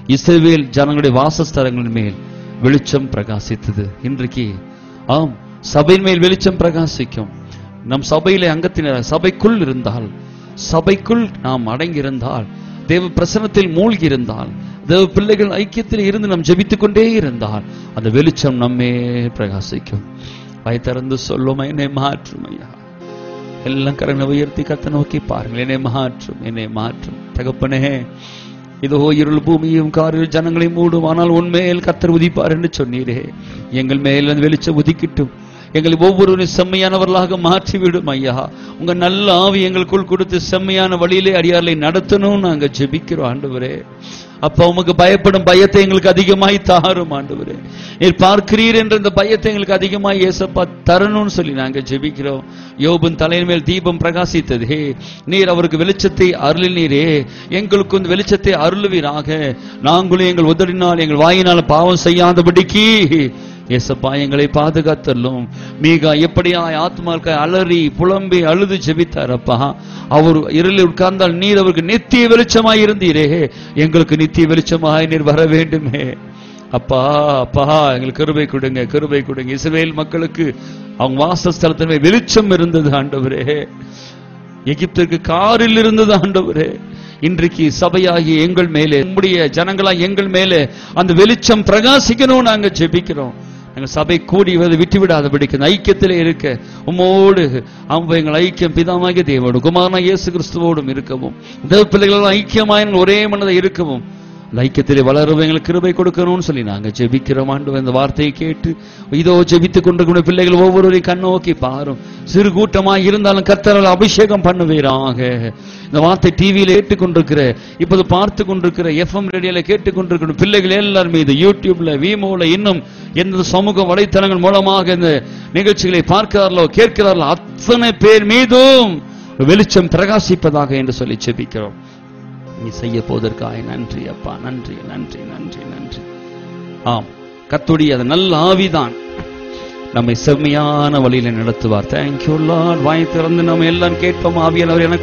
இஸ்ரவேல் ஜனங்களுடைய வாசஸ்தலங்களின் மேல் வெளிச்சம் பிரகாசித்தது இன்றைக்கு ஆம் சபையின் மேல் வெளிச்சம் பிரகாசிக்கும் நம் சபையிலே அங்கத்தினர் சபைக்குள் இருந்தால் சபைக்குள் நாம் அடங்கியிருந்தால் தேவ பிரசனத்தில் மூழ்கி இருந்தால் தேவ பிள்ளைகள் ஐக்கியத்தில் இருந்து நாம் ஜெபித்துக் கொண்டே இருந்தால் அந்த வெளிச்சம் நம்மே பிரகாசிக்கும் வாய் திறந்து சொல்லும் என்னை மாற்றும் ஐயா எல்லாம் கரங்களை உயர்த்தி கத்த நோக்கி பாருங்கள் என்னை மாற்றும் என்னை மாற்றும் தகப்பனே இதோ இருள் பூமியும் காரில் ஜனங்களை மூடும் ஆனால் உண்மையில் கத்தர் உதிப்பார் என்று சொன்னீரே எங்கள் மேல் அந்த வெளிச்சம் உதிக்கட்டும் எங்களை ஒவ்வொருவரும் செம்மையானவர்களாக மாற்றிவிடும் ஐயா உங்க நல்ல ஆவி எங்களுக்குள் கொடுத்து செம்மையான வழியிலே அடியார்களை நடத்தணும் நாங்க ஜெபிக்கிறோம் ஆண்டவரே அப்ப உமக்கு பயப்படும் பயத்தை எங்களுக்கு அதிகமாய் தாரும் ஆண்டவரே நீர் பார்க்கிறீர் என்ற இந்த பயத்தை எங்களுக்கு அதிகமாய் ஏசப்பா தரணும்னு சொல்லி நாங்க ஜெபிக்கிறோம் யோபின் தலையின் மேல் தீபம் பிரகாசித்ததே நீர் அவருக்கு வெளிச்சத்தை அருளினீரே எங்களுக்கு இந்த வெளிச்சத்தை அருளுவீராக நாங்களும் எங்கள் உதடினால் எங்கள் வாயினால் பாவம் செய்யாதபடிக்கு ஏசப்பா எங்களை பாதுகாத்தல்லும் மீகா எப்படியா ஆத்மாக்கள் அலறி புலம்பி அழுது ஜெபித்தாரப்பா அவர் இருளில் உட்கார்ந்தால் நீர் அவருக்கு நித்திய வெளிச்சமாய் இருந்தீரே எங்களுக்கு நித்திய வெளிச்சமாய் நீர் வர வேண்டுமே அப்பா அப்பா எங்களுக்கு கிருபை கொடுங்க கிருபை கொடுங்க இஸ்ரவேல் மக்களுக்கு அவங்க வாசஸ்தலத்தின் மேல் வெளிச்சம் இருந்தது ஆண்டவரே எகிப்திற்கு காரில் இருந்தது ஆண்டவரே இன்றைக்கு சபையாகி எங்கள் மேலே நம்முடைய ஜனங்களா எங்கள் மேலே அந்த வெளிச்சம் பிரகாசிக்கணும் நாங்க ஜெபிக்கிறோம் எங்கள் சபை கூடி வந்து விட்டு விடாதபடிக்கு இந்த ஐக்கியத்திலே இருக்க உம்மோடு அவங்க எங்கள் ஐக்கியம் பிதாமாகிய தேவோடு குமாரனா இயேசு கிறிஸ்துவோடும் இருக்கவும் தேவ பிள்ளைகள் ஐக்கியமாய் எங்கள் ஒரே மனதை இருக்கவும் அந்த ஐக்கியத்திலே வளரவும் எங்களுக்கு கிருபை கொடுக்கணும்னு சொல்லி நாங்க ஜெபிக்கிறோம் ஆண்டு இந்த வார்த்தையை கேட்டு இதோ ஜெபித்துக் கொண்டிருக்கிற பிள்ளைகள் ஒவ்வொருவரையும் கண்ணோக்கி பாரும் சிறு கூட்டமாய் இருந்தாலும் கர்த்தரால் அபிஷேகம் பண்ணுவீராக இந்த வார்த்தை டிவியில ஏற்றுக்கொண்டிருக்கிற இப்போது பார்த்து கொண்டிருக்கிற எஃப்எம் ரேடியோல கேட்டுக்கொண்டிருக்கிற பிள்ளைகள் எல்லாரும் மீது யூடியூப்ல வீமோல இன்னும் எந்த சமூக வலைத்தளங்கள் மூலமாக இந்த நிகழ்ச்சிகளை பார்க்கிறார்களோ கேட்கிறார்களோ அத்தனை பேர் மீதும் வெளிச்சம் பிரகாசிப்பதாக என்று சொல்லி ஜெபிக்கிறோம் நீ செய்ய போவதற்காக நன்றி அப்பா நன்றி நன்றி நன்றி நன்றி ஆம் கத்துடைய அது நல்ல ஆவிதான் நம்மை செம்மையான வழியில நடத்துவார் தேங்க்யூ லார்ட் வாய் திறந்து நம்ம எல்லாம் கேட்போம் ஆவியானவர் எனக்கு